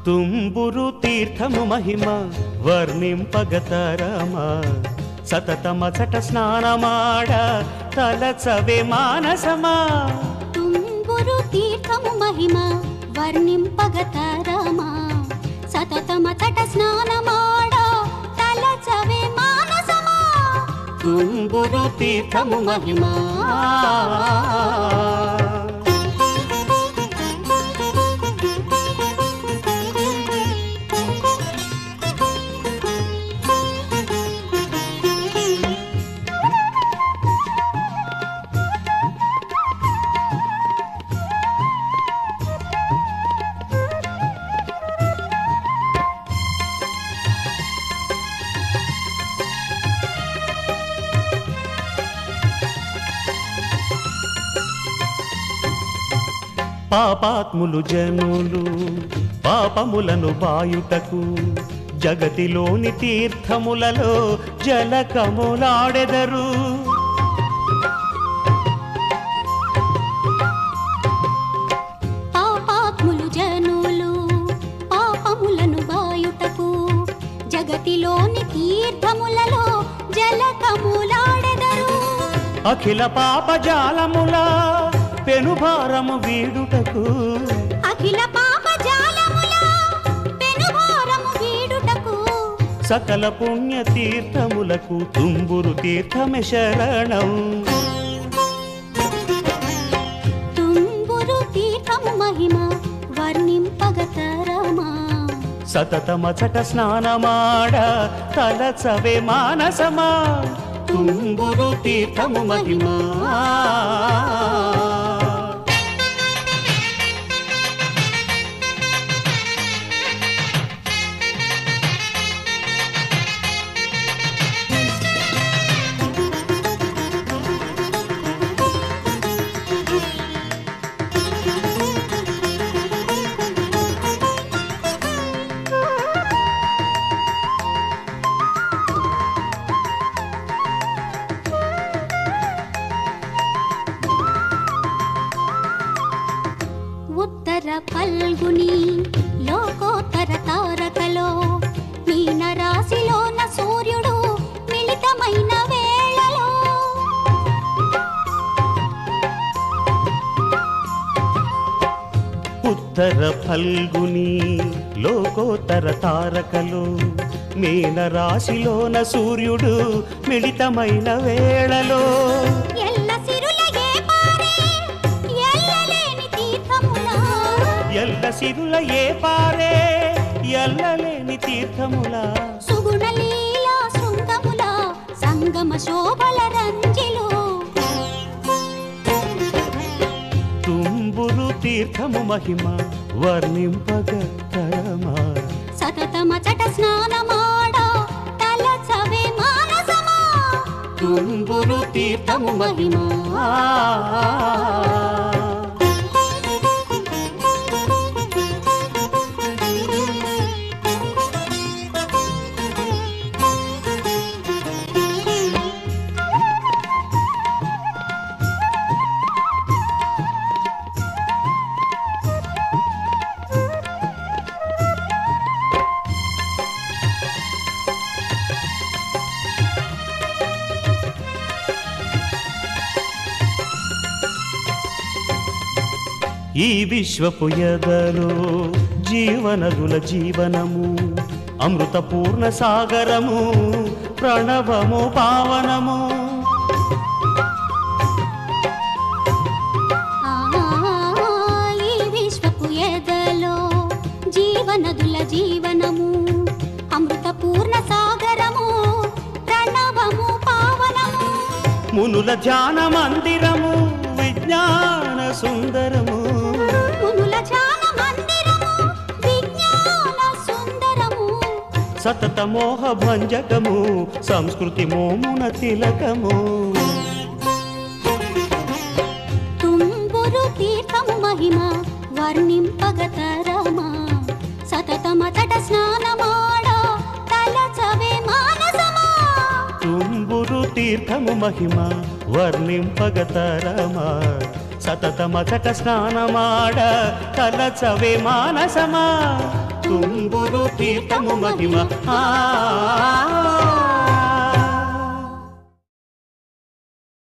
తుంబురు తీర్థము మహిమ వర్ణింపగతరమా సతతమచట స్నానమాడ తలచవే మానసమా తుంగురు తీర్థము మహిమ వర్ణింపగతరమా సతతమతట స్నానమాడ తలచవే మానసమా తుంబురు తీర్థము మహిమా పాపాత్ములు జనులు పాపములను బాయుటకు జగతిలోని తీర్థములలో జలకములాడెదరు పాపాత్ములు జనులు పాపములను బాయుటకు జగతిలోని తీర్థములలో జలకములాడెదరు అఖిల పాపజాలముల పెనుభారము వీడుటకు అఖిల పాప జాలముల పెనుభారము వీడుటకు సకల పుణ్య తీర్థములకు తుంబురు తీర్థమే శరణం తుంగురు తీర్థము మహిమ వర్ణింపగతరమా సతతమచట స్నానమాడ తలచవే మానసమా తుంబురు తీర్థము మహిమా ఉత్తర పల్గుని లోకోత్తర తారకలో మీన రాశిలోన సూర్యుడు మిళితమైన వేళలో ఉత్తర ఫల్గుని లోకోత్తర తారకలు మీన రాశిలోన సూర్యుడు మిళితమైన వేళలో ఎల్ల సిరుల ఏ పారే ఎల్లలేని తీర్థములా ఎల్ల సిరుల ఏ పారే ఎల్లలేని తీర్థములా సుగుణ లీలా శృంగముల సంగమ శోభల రంజిలో తుంబురు తీర్థము మహిమ వర్ణింపగ తరమా సతతమచట స్నానమాడ తలచవే మానసమా తుంబురు తీర్థము మహిమ ఈ విశ్వపు ఎదలో జీవనదుల జీవనము అమృత పూర్ణ సాగరము ప్రణవము పావనము ఆ, ఈ విశ్వపు ఎదలో జీవనదుల జీవనము అమృత పూర్ణ సాగరము ప్రణవము పావనము మునుల ధ్యాన మందిరము విజ్ఞాన సుందరము మునుల ధ్యాన మందిరము విజ్ఞాన సుందరము సతత మోహ భంజకము సంస్కృతి మోమున తిలకము తుంబురు తీర్థము మహిమ వర్ణింపగతరమా సతతమతట స్నానమాడ తలచవే మానసమా తుంబురు తీర్థము మహిమ వర్ణింపగతరమా సతతమచట స్నానమాడ తలచవే మానసమా తుంబురు తీర్థము మహిమ ఆ